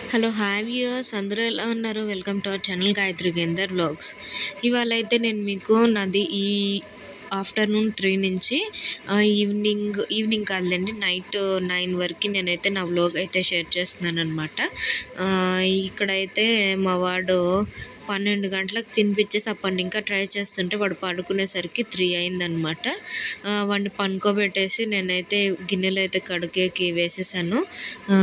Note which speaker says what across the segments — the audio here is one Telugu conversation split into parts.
Speaker 1: హలో హాయ్ వ్యూయర్స్ అందరూ ఎలా ఉన్నారు welcome to our channel Gayatri గేందర్ వ్లాగ్స్ ఇవాళ అయితే నేను మీకు నాది ఈ ఆఫ్టర్నూన్ త్రీ నుంచి ఆ, ఈవినింగ్ ఈవినింగ్ కాదులేండి నైట్ నైన్ వరకు నేనైతే నా వ్లాగ్ అయితే షేర్ చేస్తున్నాను అనమాట ఇక్కడైతే మా వాడు పన్నెండు గంటలకు తినిపించేసి అప్పటి ఇంకా ట్రై చేస్తుంటే వాడు పడుకునేసరికి త్రీ అయిందనమాట వాడిని పనుకోబెట్టేసి నేనైతే గిన్నెలు అయితే కడుకేకి వేసేసాను ఆ,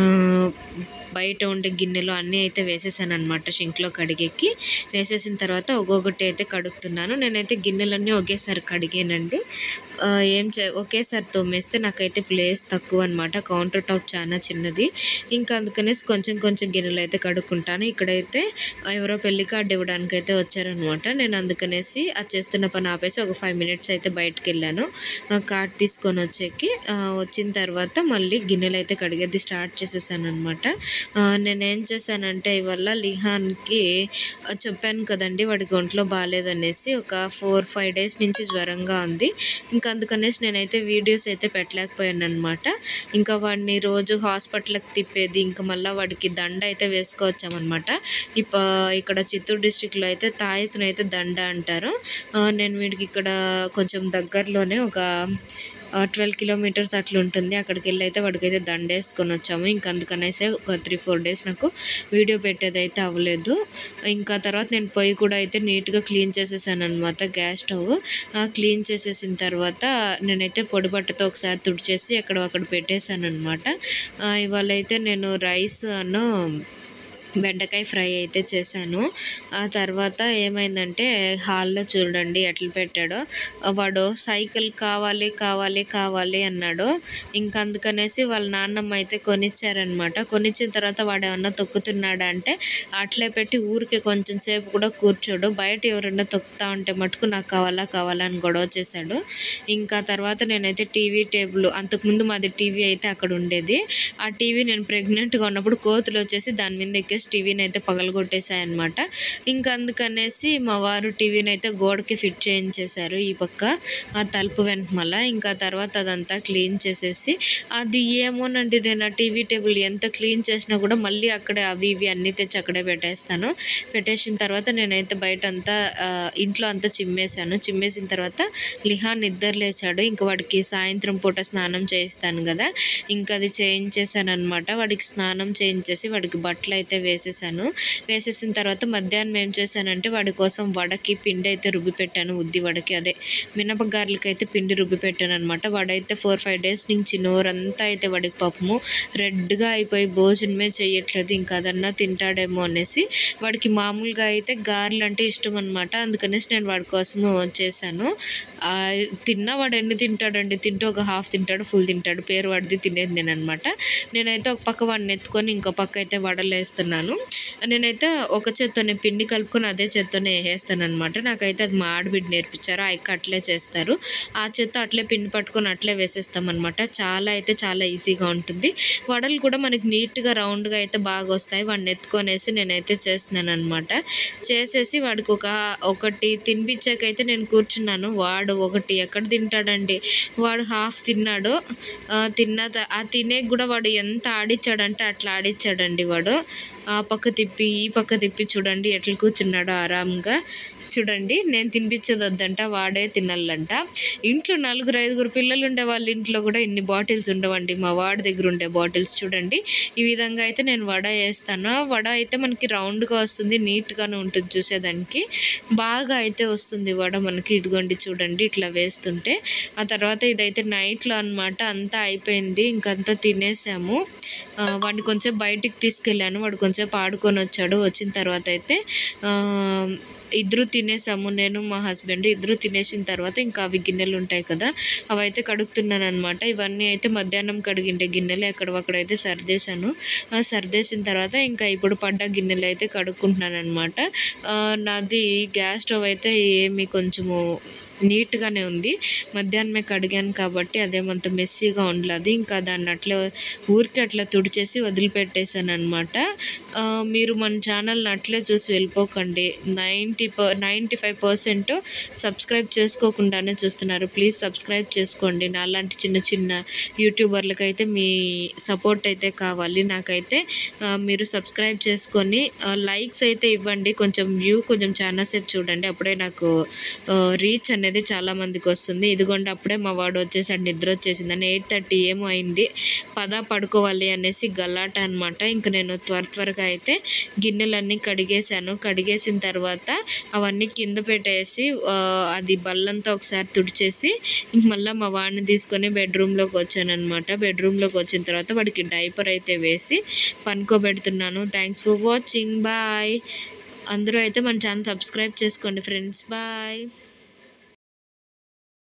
Speaker 1: బయట ఉండే గిన్నెలు అన్నీ అయితే వేసేసాను అనమాట షింక్లో కడిగేకి వేసేసిన తర్వాత ఒక్కొక్కటి అయితే కడుగుతున్నాను నేనైతే గిన్నెలన్నీ ఒకేసారి కడిగానండి ఆ, ఏం చే ఒకేసారి తోమేస్తే నాకైతే ప్లేస్ తక్కువ అనమాట కౌంటర్ టాప్ చాలా చిన్నది ఇంకా అందుకనేసి కొంచెం కొంచెం గిన్నెలు అయితే కడుక్కుంటాను ఇక్కడైతే ఎవరో పెళ్లి కార్డు ఇవ్వడానికి అయితే వచ్చారనమాట నేను అందుకనేసి అది చేస్తున్న పని ఆపేసి ఒక ఫైవ్ మినిట్స్ అయితే బయటకు వెళ్ళాను ఆ, కార్డ్ తీసుకొని వచ్చేకి ఆ, వచ్చిన తర్వాత మళ్ళీ గిన్నెలు అయితే కడిగేది స్టార్ట్ చేసేసాను అనమాట నేను ఏం చేశానంటే ఇవల్ల లిహాన్కి ఆ, చెప్పాను కదండి వాడికి ఒంట్లో బాగాలేదనేసి ఒక ఫోర్ ఫైవ్ డేస్ నుంచి జ్వరంగా ఉంది ఇంకా అందుకనేసి నేనైతే వీడియోస్ అయితే పెట్టలేకపోయాను అనమాట ఇంకా వాడిని రోజు హాస్పిటల్కి తిప్పేది ఇంకా మళ్ళీ వాడికి దండ అయితే వేసుకోవచ్చామన్నమాట ఇప్ప ఇక్కడ చిత్తూరు డిస్టిక్లో అయితే తాయెత్తును అయితే దండ అంటారు ఆ, నేను వీడికి ఇక్కడ కొంచెం దగ్గరలోనే ఒక ట్వెల్వ్ కిలోమీటర్స్ అట్లా ఉంటుంది అక్కడికి వెళ్ళి అయితే వాడికైతే దండ వేసుకొని వచ్చాము ఇంకా అందుకనేసి ఒక త్రీ ఫోర్ డేస్ నాకు వీడియో పెట్టేది అయితే అవ్వలేదు ఇంకా తర్వాత నేను పొయ్యి కూడా అయితే నీట్గా క్లీన్ చేసేసాను అనమాట గ్యాస్ స్టవ్ క్లీన్ చేసేసిన తర్వాత నేనైతే పొడి బట్టతో ఒకసారి తుడిచేసి ఎక్కడ అక్కడ పెట్టేశాను అనమాట ఇవాళ అయితే నేను రైస్ అను బెండకాయ ఫ్రై అయితే చేశాను ఆ తర్వాత ఏమైందంటే హాల్లో చూడండి ఎట్లా పెట్టాడో వాడు సైకిల్ కావాలి కావాలి కావాలి అన్నాడు ఇంకా అందుకనేసి వాళ్ళ నాన్నమ్మ అయితే కొనిచ్చారనమాట కొనిచ్చిన తర్వాత వాడు ఏమన్నా తొక్కుతున్నాడా అంటే అట్లే పెట్టి ఊరికే కొంచెం సేపు కూడా కూర్చోడు బయట ఎవరైనా తొక్కుతా ఉంటే మటుకు నాకు కావాలా కావాలా అని గొడవ చేశాడు ఇంకా తర్వాత నేనైతే టీవీ టేబుల్ అంతకుముందు మాది టీవీ అయితే అక్కడ ఉండేది ఆ టీవీ నేను ప్రెగ్నెంట్గా ఉన్నప్పుడు కోతులు వచ్చేసి దాని మీద ఎక్కేసి టీవీని అయితే పగలగొట్టేశాయన్నమాట ఇంకా అందుకనేసి మా వారు టీవీని అయితే గోడకి ఫిట్ చేయించేశారు ఈ పక్క ఆ తలుపు వెనకమల ఇంకా తర్వాత అదంతా క్లీన్ చేసేసి అది ఏమోనండి నేను ఆ టీవీ టేబుల్ ఎంత క్లీన్ చేసినా కూడా మళ్ళీ అక్కడే అవి ఇవి అన్నీ తెచ్చి అక్కడే పెట్టేస్తాను పెట్టేసిన తర్వాత నేనైతే బయట అంతా ఆ, ఇంట్లో అంతా చిమ్మేశాను చిమ్మేసిన తర్వాత లిహాన్ నిద్ర లేచాడు ఇంకా వాడికి సాయంత్రం పూట స్నానం చేయిస్తాను కదా ఇంకా అది చేయించేసాను అనమాట వాడికి స్నానం చేయించేసి వాడికి బట్టలు అయితే వేసేసాను వేసేసిన తర్వాత మధ్యాహ్నం ఏం చేశానంటే వాడి కోసం వడకి పిండి అయితే రుబ్బి పెట్టాను ఉద్ది వడకి అదే మినపగారెలకి అయితే పిండి రుబ్బి పెట్టాను అనమాట వాడైతే ఫోర్ ఫైవ్ డేస్ నుంచి నోరంతా అయితే వాడికి పాపము రెడ్గా అయిపోయి భోజనమే చేయట్లేదు ఇంకా అదన్నా తింటాడేమో అనేసి వాడికి మామూలుగా అయితే గారెలు అంటే ఇష్టం అనమాట అందుకనేసి నేను వాడి కోసము చేశాను ఆ, తిన్నా వాడు ఎన్ని తింటాడండి తింటే ఒక హాఫ్ తింటాడు ఫుల్ తింటాడు పేరు వాడిది తినేది నేను అనమాట నేనైతే ఒక పక్క వాడిని ఎత్తుకొని ఇంకో పక్క అయితే వడలేస్తున్నాను నేనైతే ఒక చేత్తోనే పిండి కలుపుకొని అదే చేత్తోనే వేసేస్తాను అనమాట నాకైతే అది మా ఆడబిడ్డ నేర్పించారు ఆ ఎక్క అట్లే చేస్తారు ఆ చేత్తో అట్లే పిండి పట్టుకొని అట్లే వేసేస్తాం అనమాట చాలా అయితే చాలా ఈజీగా ఉంటుంది వడలు కూడా మనకి నీట్గా రౌండ్గా అయితే బాగా వస్తాయి వాడిని ఎత్తుకొనేసి నేనైతే చేస్తున్నాను అనమాట చేసేసి వాడికి ఒక ఒకటి తినిపించాకైతే నేను కూర్చున్నాను వాడు ఒకటి ఎక్కడ తింటాడండి వాడు హాఫ్ తిన్నాడు ఆ, తిన్న త- ఆ తినే కూడా వాడు ఎంత ఆడిచ్చాడంటే అట్లా ఆడిచ్చాడండి వాడు ఆ పక్క తిప్పి ఈ పక్క తిప్పి చూడండి ఎట్లా కూర్చున్నాడు ఆరాంగా చూడండి నేను తినిపించేది వద్దంట వాడే తినాలంట ఇంట్లో నలుగురు ఐదుగురు పిల్లలు ఉండే వాళ్ళ ఇంట్లో కూడా ఇన్ని బాటిల్స్ ఉండవండి మా వాడి దగ్గర ఉండే బాటిల్స్ చూడండి ఈ విధంగా అయితే నేను వడ వేస్తాను వడ అయితే మనకి రౌండ్గా వస్తుంది నీట్గానే ఉంటుంది చూసేదానికి బాగా అయితే వస్తుంది వడ మనకి ఇదిగోండి చూడండి ఇట్లా వేస్తుంటే ఆ తర్వాత ఇదైతే నైట్లో అన్నమాట అంతా అయిపోయింది ఇంకంతా తినేసాము ఆ, వాడిని కొంచెం బయటికి తీసుకెళ్ళాను వాడు కొంచెం ఆడుకొని వచ్చాడు వచ్చిన తర్వాత అయితే ఆ, ఇద్దరు తినేసాము నేను మా హస్బెండ్ ఇద్దరు తినేసిన తర్వాత ఇంకా అవి గిన్నెలు ఉంటాయి కదా అవి అయితే కడుగుతున్నాను అనమాట ఇవన్నీ అయితే మధ్యాహ్నం కడిగిండే గిన్నెలు ఎక్కడక్కడ అయితే సర్దేశాను ఆ సర్దేసిన తర్వాత ఇంకా ఇప్పుడు పడ్డ గిన్నెలు అయితే కడుక్కుంటున్నాను అనమాట నాది గ్యాస్ స్టవ్ అయితే ఏమి కొంచెము నీట్గానే ఉంది మధ్యాహ్నమే కడిగాను కాబట్టి అదేమంత మెస్సీగా ఉండలేదు ఇంకా దాన్ని అట్లా ఊరికి అట్లా తుడిచేసి వదిలిపెట్టేశాను అనమాట మీరు మన ఛానల్ని అట్లే చూసి వెళ్ళిపోకండి ninety per ninety five percent subscribe చేసుకోకుండానే చూస్తున్నారు ప్లీజ్ సబ్స్క్రైబ్ చేసుకోండి నాలాంటి చిన్న చిన్న యూట్యూబర్లకైతే మీ సపోర్ట్ అయితే కావాలి నాకైతే ఆ, మీరు సబ్స్క్రైబ్ చేసుకొని లైక్స్ అయితే ఇవ్వండి కొంచెం వ్యూ కొంచెం చాలాసేపు చూడండి అప్పుడే నాకు రీచ్ అనేది చాలా మందికి వస్తుంది ఇదిగోండి అప్పుడే మా వాడు వచ్చేసాడు నిద్ర వచ్చేసిందని ఎయిట్ థర్టీ ఏమో అయింది పద పడుకోవాలి అనేసి గల్లాట అనమాట ఇంక నేను త్వర త్వరగా అయితే గిన్నెలన్నీ కడిగేశాను కడిగేసిన తర్వాత అవన్నీ కింద పెట్టేసి ఆ, అది బల్లంతా ఒకసారి తుడిచేసి ఇంక మళ్ళీ మా వాడిని తీసుకొని బెడ్రూమ్లోకి వచ్చాను అనమాట బెడ్రూమ్లోకి వచ్చిన తర్వాత వాడికి డైపర్ అయితే వేసి పనుకోబెడుతున్నాను థ్యాంక్స్ ఫర్ వాచింగ్ బాయ్ అందరూ అయితే మన ఛానల్ సబ్స్క్రైబ్ చేసుకోండి ఫ్రెండ్స్ బాయ్